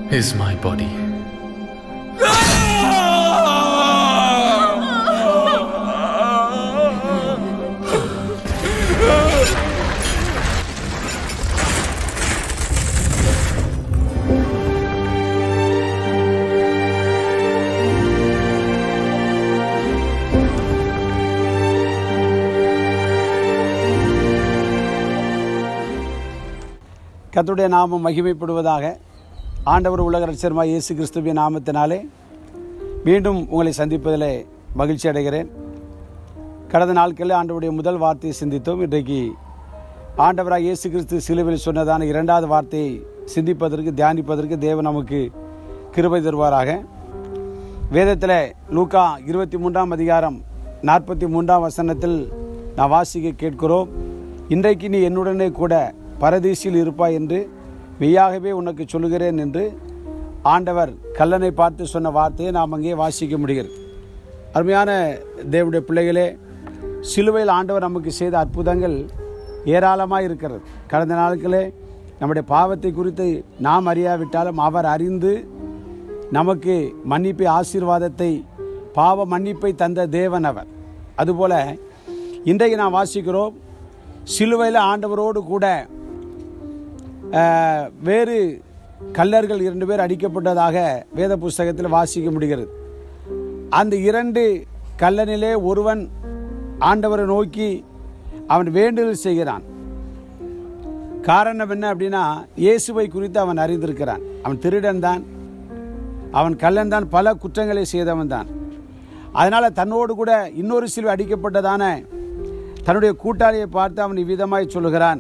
is my body. கர்த்தருடைய நாமம் மகிமைப்படுவதாக ஆண்டவர் உலக ரட்சர்மா இயேசு கிறிஸ்துவின் நாமத்தினாலே மீண்டும் உங்களை சந்திப்பதில் மகிழ்ச்சி அடைகிறேன் கடந்த நாட்களில் ஆண்டவருடைய முதல் வார்த்தையை சிந்தித்தோம் இன்றைக்கு ஆண்டவராக இயேசு கிறிஸ்து சிலுவையில் சொன்னதான இரண்டாவது வார்த்தையை சிந்திப்பதற்கு தியானிப்பதற்கு தேவன் நமக்கு கிருபை தருவாராக வேதத்தில் லூக்கா இருபத்தி மூன்றாம் அதிகாரம் நாற்பத்தி மூன்றாம் வசனத்தில் நான் வாசிக்க கேட்கிறோம் இன்றைக்கு நீ என்னுடனே கூட பரதீசில் இருப்பாய் என்று மெய்யாகவே உனக்கு சொல்லுகிறேன் என்று ஆண்டவர் கல்லனை பார்த்து சொன்ன வார்த்தையை நாம் அங்கே வாசிக்க முடிகிறது அருமையான தேவனுடைய பிள்ளைகளே சிலுவையில் ஆண்டவர் நமக்கு செய்த அற்புதங்கள் ஏராளமாக இருக்கிறது கடந்த நாட்களே நம்முடைய பாவத்தை குறித்து நாம் அறியாவிட்டாலும் அவர் அறிந்து நமக்கு மன்னிப்பை ஆசீர்வாதத்தை பாவ மன்னிப்பை தந்த தேவன் அவர் அதுபோல இன்றைக்கு நாம் வாசிக்கிறோம் சிலுவையில் ஆண்டவரோடு கூட அஹ், வேறு கல்லர்கள் இரண்டு பேர் அடிக்கப்பட்டதாக வேத புஸ்தகத்தில் வாசிக்க முடிகிறது அந்த இரண்டு கல்லனிலே ஒருவன் ஆண்டவரை நோக்கி அவன் வேண்டுதல் செய்கிறான் காரணம் என்ன அப்படின்னா இயேசுவை குறித்து அவன் அறிந்திருக்கிறான் அவன் திருடன் தான் அவன் கள்ளன் தான் பல குற்றங்களை செய்தவன் தான் அதனால் தன்னோடு கூட இன்னொரு சிலுவை அடிக்கப்பட்டதான தன்னுடைய கூட்டாளியை பார்த்து அவன் இவ்விதமாய் சொல்லுகிறான்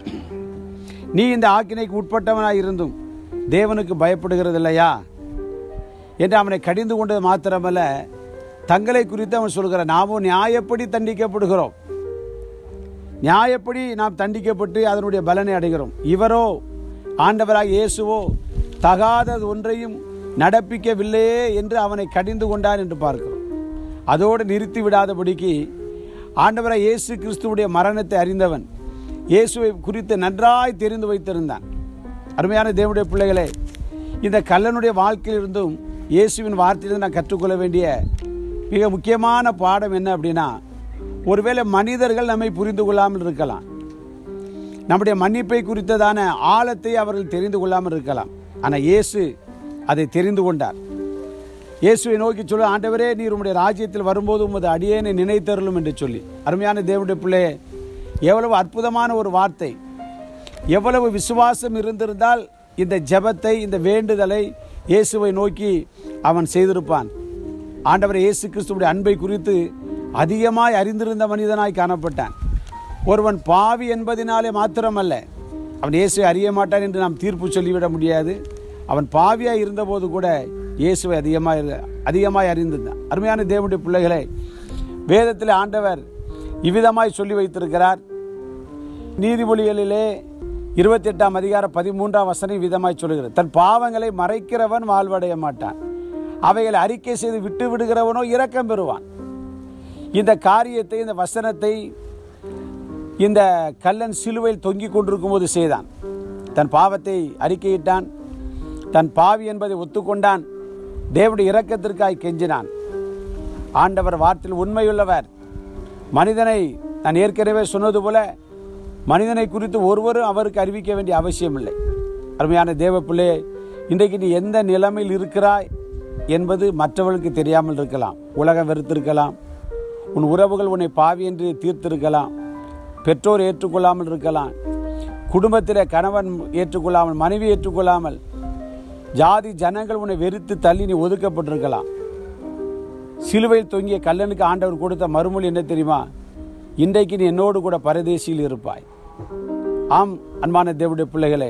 நீ இந்த ஆக்கினைக்கு உட்பட்டவனாய் இருந்தும் தேவனுக்கு பயப்படுகிறது இல்லையா என்று அவனை கடிந்து கொண்டது மாத்திரமல்ல தங்களை குறித்து அவன் சொல்கிறான் நாமும் நியாயப்படி தண்டிக்கப்படுகிறோம் நியாயப்படி நாம் தண்டிக்கப்பட்டு அதனுடைய பலனை அடைகிறோம் இவரோ ஆண்டவராக இயேசுவோ தகாதது ஒன்றையும் நடப்பிக்கவில்லையே என்று அவனை கடிந்து கொண்டான் என்று பார்க்கிறோம் அதோடு நிறுத்தி விடாதபடிக்கு ஆண்டவராக இயேசு கிறிஸ்துவுடைய மரணத்தை அறிந்தவன் இயேசுவை குறித்து நன்றாய் தெரிந்து வைத்திருந்தான் அருமையான தேவனுடைய பிள்ளைகளே இந்த கல்லனுடைய வாழ்க்கையிலிருந்தும் இயேசுவின் வார்த்தையிலிருந்து நான் கற்றுக்கொள்ள வேண்டிய மிக முக்கியமான பாடம் என்ன அப்படின்னா ஒருவேளை மனிதர்கள் நம்மை புரிந்து கொள்ளாமல் இருக்கலாம் நம்முடைய மன்னிப்பை குறித்ததான ஆழத்தை அவர்கள் தெரிந்து கொள்ளாமல் இருக்கலாம் ஆனால் இயேசு அதை தெரிந்து கொண்டார் இயேசுவை நோக்கி சொல்ல ஆண்டவரே நீர் உம்முடைய ராஜ்யத்தில் வரும்போது உமது அடியேனை நினைத்தருளும் என்று சொல்லி அருமையான தேவனுடைய பிள்ளையே எவ்வளவு அற்புதமான ஒரு வார்த்தை எவ்வளவு விசுவாசம் இருந்திருந்தால் இந்த ஜெபத்தை இந்த வேண்டுதலை இயேசுவை நோக்கி அவன் செய்திருப்பான் ஆண்டவர் இயேசு கிறிஸ்துவுடைய அன்பை குறித்து அதிகமாய் அறிந்திருந்த மனிதனாய் காணப்பட்டான் ஒருவன் பாவி என்பதினாலே மாத்திரமல்ல அவன் இயேசுவை அறிய மாட்டான் என்று நாம் தீர்ப்பு சொல்லிவிட முடியாது அவன் பாவியாய் இருந்தபோது கூட இயேசுவை அதிகமாக அதிகமாய் அறிந்திருந்தான் அருமையான தேவனுடைய பிள்ளைகளை வேதத்தில் ஆண்டவர் இவ்விதமாய் சொல்லி வைத்திருக்கிறார் நீதிமொழிகளிலே இருபத்தி எட்டாம் அதிகாரம் பதிமூன்றாம் வசனம் விதமாய் சொல்லுகிறது தன் பாவங்களை மறைக்கிறவன் வாழ்வடைய மாட்டான் அவைகளை அறிக்கை செய்து விட்டு விடுகிறவனோ இரக்கம் பெறுவான் இந்த காரியத்தை இந்த வசனத்தை இந்த கல்லன் சிலுவையில் தொங்கிக் கொண்டிருக்கும் போது செய்தான் தன் பாவத்தை அறிக்கையிட்டான் தன் பாவி என்பதை ஒத்துக்கொண்டான் தேவனுடைய இரக்கத்திற்காய் கெஞ்சினான் ஆண்டவர் வார்த்தையில் உண்மையுள்ளவர் மனிதனை நான் ஏற்கனவே சொன்னது போல மனிதனை குறித்து ஒருவரும் அவருக்கு அறிவிக்க வேண்டிய அவசியம் இல்லை அருமையான தேவ பிள்ளையே இன்றைக்கு நீ எந்த நிலைமையில் இருக்கிறாய் என்பது மற்றவர்களுக்கு தெரியாமல் இருக்கலாம் உலகம் வெறுத்திருக்கலாம் உன் உறவுகள் உன்னை பாவி என்று தீர்த்திருக்கலாம் பெற்றோர் ஏற்றுக்கொள்ளாமல் இருக்கலாம் குடும்பத்தில் கணவன் ஏற்றுக்கொள்ளாமல் மனைவி ஏற்றுக்கொள்ளாமல் ஜாதி ஜனங்கள் உன்னை வெறுத்து தள்ளி நீ ஒதுக்கப்பட்டிருக்கலாம் சிலுவையில் தொங்கிய கல்லனுக்கு ஆண்டவர் கொடுத்த மறுமொழி என்ன தெரியுமா இன்றைக்கு நீ என்னோடு கூட பரதேசியில் இருப்பாய் ஆம் அன்பான தேவனுடைய பிள்ளைகளே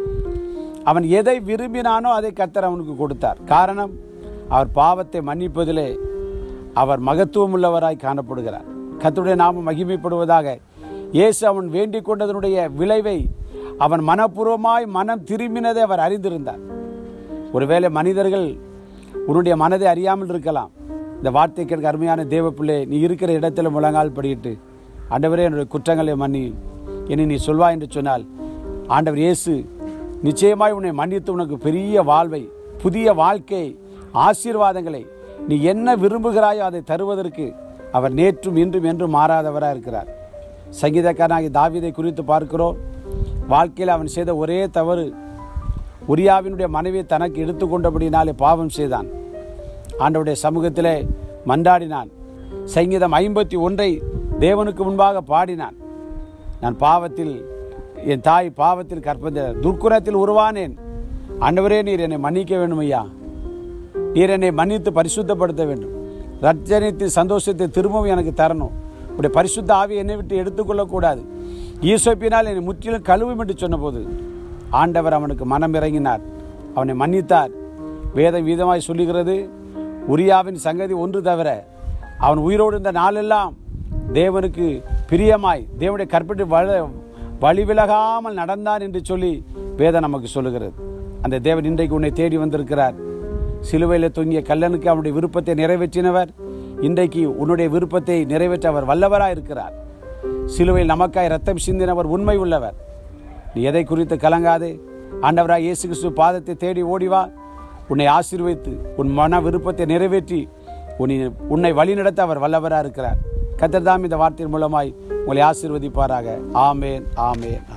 அவன் எதை விரும்பினானோ அதை கத்தர் அவனுக்கு கொடுத்தார் காரணம் அவர் பாவத்தை மன்னிப்பதிலே அவர் மகத்துவம் உள்ளவராய் காணப்படுகிறார் கர்த்தருடைய நாமம் மகிமைப்படுவதாக இயேசு அவன் வேண்டிக் கொண்டதனுடைய விளைவை அவன் மனப்பூர்வமாய் மனம் திரும்பினதை அவர் அறிந்திருந்தார் ஒருவேளை மனிதர்கள் உன்னுடைய மனதை அறியாமல் இருக்கலாம் இந்த வார்த்தை கேட்க அருமையான தேவ பிள்ளை நீ இருக்கிற இடத்துல முழங்கால் படியிட்டு ஆண்டவரே என்னுடைய குற்றங்களை மன்னி என்னை நீ சொல்வா என்று சொன்னால் ஆண்டவர் இயேசு நிச்சயமாய் உன்னை மன்னித்து உனக்கு பெரிய வாழ்வை புதிய வாழ்க்கை ஆசீர்வாதங்களை நீ என்ன விரும்புகிறாயோ அதை தருவதற்கு அவர் நேற்றும் இன்றும் என்றும் மாறாதவராக இருக்கிறார் சங்கீதக்காரனாகி தாவீதை குறித்து பார்க்கிறோம் வாழ்க்கையில் அவன் செய்த ஒரே தவறு உரியாவினுடைய மனைவியை தனக்கு எடுத்துக்கொண்டபடினாலே பாவம் செய்தான் ஆண்டவருடைய சமூகத்திலே மன்றாடினான் சங்கீதம் ஐம்பத்தி ஒன்றை தேவனுக்கு முன்பாக பாடினான் நான் பாவத்தில் என் தாய் பாவத்தில் கற்பந்த துர்க்குணத்தில் உருவானேன் ஆண்டவரே நீர் என்னை மன்னிக்க வேண்டும் ஐயா நீர் என்னை மன்னித்து பரிசுத்தப்படுத்த வேண்டும் ரட்சணித்து சந்தோஷத்தை திரும்பவும் எனக்கு தரணும் உடைய பரிசுத்த ஆவி என்னை விட்டு எடுத்துக்கொள்ளக்கூடாது ஈசோப்பினால் என்னை முற்றிலும் கழுவும் என்று சொன்னபோது ஆண்டவர் அவனுக்கு மனம் இறங்கினார் அவனை மன்னித்தார் வேதம் வீதமாய் சொல்லுகிறது உரியாவின் சங்கதி ஒன்று தவிர அவன் உயிரோடு இருந்த நாளெல்லாம் தேவனுக்கு பிரியமாய் தேவனுடைய கற்பிட்டு வழ வழி விலகாமல் நடந்தான் என்று சொல்லி வேதம் நமக்கு சொல்லுகிறது அந்த தேவன் இன்றைக்கு உன்னை தேடி வந்திருக்கிறார் சிலுவையில் தொங்கிய கல்லனுக்கு அவனுடைய விருப்பத்தை நிறைவேற்றினவர் இன்றைக்கு உன்னுடைய விருப்பத்தை நிறைவேற்ற அவர் வல்லவராக இருக்கிறார் சிலுவையில் நமக்காய் ரத்தம் சிந்தினவர் உண்மை உள்ளவர் நீ எதை குறித்து கலங்காதே ஆண்டவராக இயேசு கிறிஸ்து பாதத்தை தேடி ஓடிவா உன்னை ஆசீர்வைத்து உன் மன விருப்பத்தை நிறைவேற்றி உன்னை உன்னை வழிநடத்த அவர் வல்லவராக இருக்கிறார் கத்தர்தாம் இந்த வார்த்தையின் மூலமாய் உங்களை ஆசீர்வதிப்பாராக ஆமேன் ஆமேன்